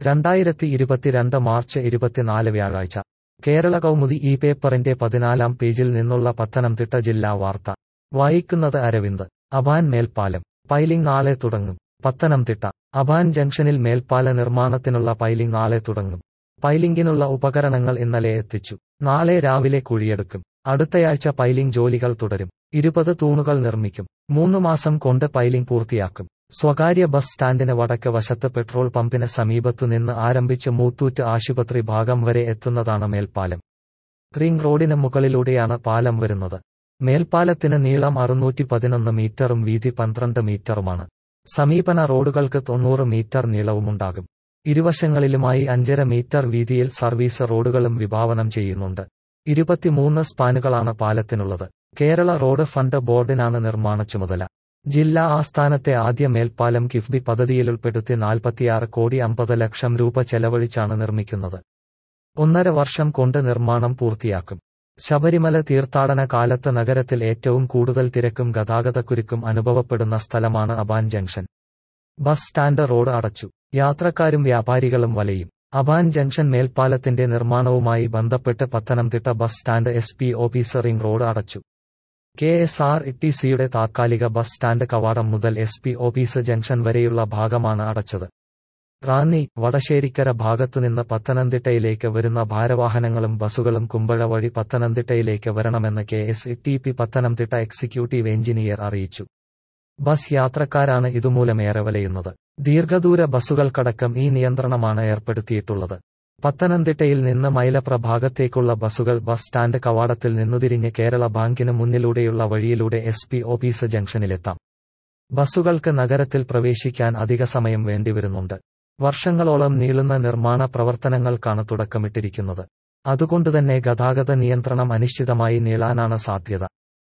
രണ്ടായിരത്തി ഇരുപത്തിരണ്ട് മാർച്ച് ഇരുപത്തിനാല് വ്യാഴാഴ്ച കേരള കൗമുദി ഈ പേപ്പറിന്റെ പതിനാലാം പേജിൽ നിന്നുള്ള പത്തനംതിട്ട ജില്ലാ വാർത്ത വായിക്കുന്നത് അരവിന്ദ് അഭാൻ മേൽപ്പാലം പൈലിംഗ് നാളെ തുടങ്ങും പത്തനംതിട്ട അഭാൻ ജംഗ്ഷനിൽ മേൽപ്പാല നിർമ്മാണത്തിനുള്ള പൈലിംഗ് നാളെ തുടങ്ങും പൈലിംഗിനുള്ള ഉപകരണങ്ങൾ ഇന്നലെ എത്തിച്ചു നാളെ രാവിലെ കുഴിയെടുക്കും അടുത്തയാഴ്ച പൈലിംഗ് ജോലികൾ തുടരും ഇരുപത് തൂണുകൾ നിർമ്മിക്കും മൂന്ന് മാസം കൊണ്ട് പൈലിംഗ് പൂർത്തിയാക്കും സ്വകാര്യ ബസ് സ്റ്റാൻഡിന് വടക്ക് വശത്ത് പെട്രോൾ പമ്പിന് സമീപത്തു നിന്ന് ആരംഭിച്ച് മൂത്തൂറ്റ് ആശുപത്രി ഭാഗം വരെ എത്തുന്നതാണ് മേൽപ്പാലം റിംഗ് റോഡിന് മുകളിലൂടെയാണ് പാലം വരുന്നത് മേൽപ്പാലത്തിന് നീളം അറുന്നൂറ്റി പതിനൊന്ന് മീറ്ററും വീതി പന്ത്രണ്ട് മീറ്ററുമാണ് സമീപന റോഡുകൾക്ക് തൊണ്ണൂറ് മീറ്റർ നീളവുമുണ്ടാകും ഇരുവശങ്ങളിലുമായി അഞ്ചര മീറ്റർ വീതിയിൽ സർവീസ് റോഡുകളും വിഭാവനം ചെയ്യുന്നുണ്ട് ഇരുപത്തിമൂന്ന് സ്പാനുകളാണ് പാലത്തിനുള്ളത് കേരള റോഡ് ഫണ്ട് ബോർഡിനാണ് നിർമ്മാണ ചുമതല ജില്ലാ ആസ്ഥാനത്തെ ആദ്യ മേൽപ്പാലം കിഫ്ബി പദ്ധതിയിലുൾപ്പെടുത്തി നാൽപ്പത്തിയാറ് കോടി അമ്പത് ലക്ഷം രൂപ ചെലവഴിച്ചാണ് നിർമ്മിക്കുന്നത് ഒന്നര വർഷം കൊണ്ട് നിർമ്മാണം പൂർത്തിയാക്കും ശബരിമല തീർത്ഥാടന കാലത്ത് നഗരത്തിൽ ഏറ്റവും കൂടുതൽ തിരക്കും ഗതാഗതക്കുരുക്കും അനുഭവപ്പെടുന്ന സ്ഥലമാണ് Aban junction bus stand road അടച്ചു യാത്രക്കാരും വ്യാപാരികളും വലയും അബാൻ ജംഗ്ഷൻ മേൽപ്പാലത്തിന്റെ നിർമ്മാണവുമായി ബന്ധപ്പെട്ട് Pathanamthitta bus stand S P office ring road അടച്ചു കെ എസ് ആർ ടി സിയുടെ താത്കാലിക ബസ് സ്റ്റാൻഡ് കവാടം മുതൽ എസ് പി ഓഫീസ് ജംഗ്ഷൻ വരെയുള്ള ഭാഗമാണ് അടച്ചത് റാന്നി വടശ്ശേരിക്കര ഭാഗത്തുനിന്ന് പത്തനംതിട്ടയിലേക്ക് വരുന്ന ഭാരവാഹനങ്ങളും ബസുകളും കുമ്പഴ വഴി പത്തനംതിട്ടയിലേക്ക് വരണമെന്ന് K S T P Pathanamthitta executive engineer അറിയിച്ചു ബസ് യാത്രക്കാരാണ് ഇതുമൂലമേറെ വലയുന്നത് ദീർഘദൂര ബസുകൾക്കടക്കം ഈ നിയന്ത്രണമാണ് ഏർപ്പെടുത്തിയിട്ടുള്ളത് പത്തനംതിട്ടയിൽ നിന്ന് മൈലപ്ര ഭാഗത്തേക്കുള്ള ബസുകൾ ബസ് സ്റ്റാൻഡ് കവാടത്തിൽ നിന്നുതിരിഞ്ഞ് കേരള ബാങ്കിന് മുന്നിലൂടെയുള്ള വഴിയിലൂടെ എസ് പി ഓഫീസ് ജംഗ്ഷനിലെത്താം ബസുകൾക്ക് നഗരത്തിൽ പ്രവേശിക്കാൻ അധിക സമയം വേണ്ടിവരുന്നുണ്ട് വർഷങ്ങളോളം നീളുന്ന നിർമ്മാണ പ്രവർത്തനങ്ങൾക്കാണ് തുടക്കമിട്ടിരിക്കുന്നത് അതുകൊണ്ടുതന്നെ ഗതാഗത നിയന്ത്രണം അനിശ്ചിതമായി നീളാനാണ് സാധ്യത